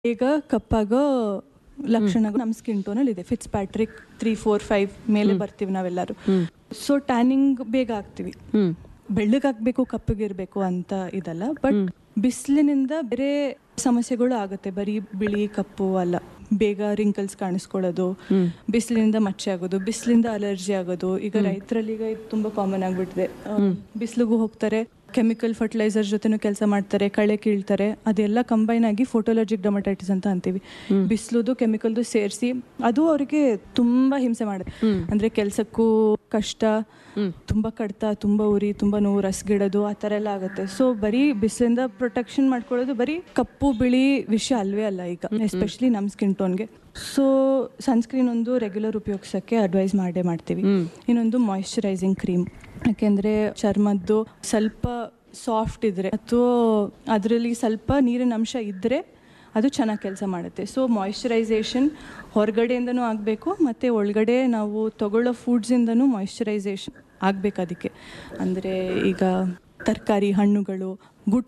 ಈಗ ಕಪ್ಪಾಗೋ ಲಕ್ಷಣಗಳು ನಮ್ಮ ಸ್ಕಿನ್ ಟೋನಲ್ಲಿ ಇದೆ Fitzpatrick three four five ಮೇಲೆ ಬರ್ತೀವಿ ನಾವೆಲ್ಲರೂ ಸೊ ಟ್ಯಾನಿಂಗ್ ಬೇಗ ಆಗ್ತೀವಿ ಹ್ಮ್ ಬೆಳ್ಳಗಾಗಬೇಕು ಕಪ್ಪಗಿರ್ಬೇಕು ಅಂತ ಇದಲ್ಲ ಬಟ್ ಬಿಸಿಲಿನಿಂದ ಬೇರೆ ಸಮಸ್ಯೆಗಳು ಆಗುತ್ತೆ ಬರೀ ಬಿಳಿ ಕಪ್ಪು ಅಲ್ಲ ಬೇಗ ರಿಂಕಲ್ಸ್ ಕಾಣಿಸ್ಕೊಳ್ಳೋದು ಬಿಸಿಲಿನಿಂದ ಮಚ್ಚೆ ಆಗೋದು ಬಿಸಿಲಿಂದ ಅಲರ್ಜಿ ಆಗೋದು ಈಗ ರೈತರಲ್ಲಿ ಈಗ ಇದು ತುಂಬಾ ಕಾಮನ್ ಆಗ್ಬಿಟ್ಟಿದೆ ಬಿಸಿಲಿಗೂ ಹೋಗ್ತಾರೆ ಕೆಮಿಕಲ್ ಫರ್ಟಿಲೈಸರ್ ಜೊತೆನೂ ಕೆಲಸ ಮಾಡ್ತಾರೆ ಕಳೆ ಕೀಳ್ತಾರೆ ಅದೆಲ್ಲ ಕಂಬೈನ್ ಆಗಿ ಫೋಟೋಲಜಿಕ್ ಡಮಟೈಟಿಸ್ ಅಂತ ಅಂತೀವಿ ಬಿಸಿಲುದು ಕೆಮಿಕಲ್ದು ಸೇರಿಸಿ ಅದು ಅವರಿಗೆ ತುಂಬಾ ಹಿಂಸೆ ಮಾಡುತ್ತೆ ಅಂದ್ರೆ ಕೆಲ್ಸಕ್ಕೂ ಕಷ್ಟ ತುಂಬಾ ಕಡ್ತ ತುಂಬಾ ಉರಿ ತುಂಬಾ ನೋವು ರಸ್ಗಿಡೋದು ಆ ಥರ ಎಲ್ಲ ಆಗುತ್ತೆ ಸೊ ಬರೀ ಬಿಸಿಲಿಂದ ಪ್ರೊಟೆಕ್ಷನ್ ಮಾಡ್ಕೊಳ್ಳೋದು ಬರೀ ಕಪ್ಪು ಬಿಳಿ ವಿಷಯ ಅಲ್ವೇ ಅಲ್ಲ ಈಗ ಎಸ್ಪೆಷಲಿ ನಮ್ಮ ಸ್ಕಿನ್ ಟೋನ್ಗೆ ಸೊ ಸನ್ಸ್ಕ್ರೀನ್ ಒಂದು ರೆಗ್ಯುಲರ್ ಉಪಯೋಗಿಸೋಕ್ಕೆ ಅಡ್ವೈಸ್ ಮಾಡೇ ಮಾಡ್ತೀವಿ ಇನ್ನೊಂದು ಮಾಯಿಶ್ಚರೈಸಿಂಗ್ ಕ್ರೀಮ್ ಯಾಕೆಂದ್ರೆ ಚರ್ಮದ್ದು ಸ್ವಲ್ಪ ಸಾಫ್ಟ್ ಇದ್ರೆ ಅಥವಾ ಅದರಲ್ಲಿ ಸ್ವಲ್ಪ ನೀರಿನ ಅಂಶ ಇದ್ದರೆ ಅದು ಚೆನ್ನಾಗಿ ಕೆಲಸ ಮಾಡುತ್ತೆ ಸೊ ಮಾಯಿಶ್ಚರೈಸೇಷನ್ ಹೊರಗಡೆಯಿಂದನೂ ಆಗಬೇಕು ಮತ್ತು ಒಳಗಡೆ ನಾವು ತಗೊಳ್ಳೋ ಫುಡ್ಸಿಂದನೂ ಮಾಯಿಶ್ಚರೈಸೇಷನ್ ಆಗಬೇಕು ಅದಕ್ಕೆ ಅಂದರೆ ಈಗ ತರಕಾರಿ ಹಣ್ಣುಗಳು ಗುಡ್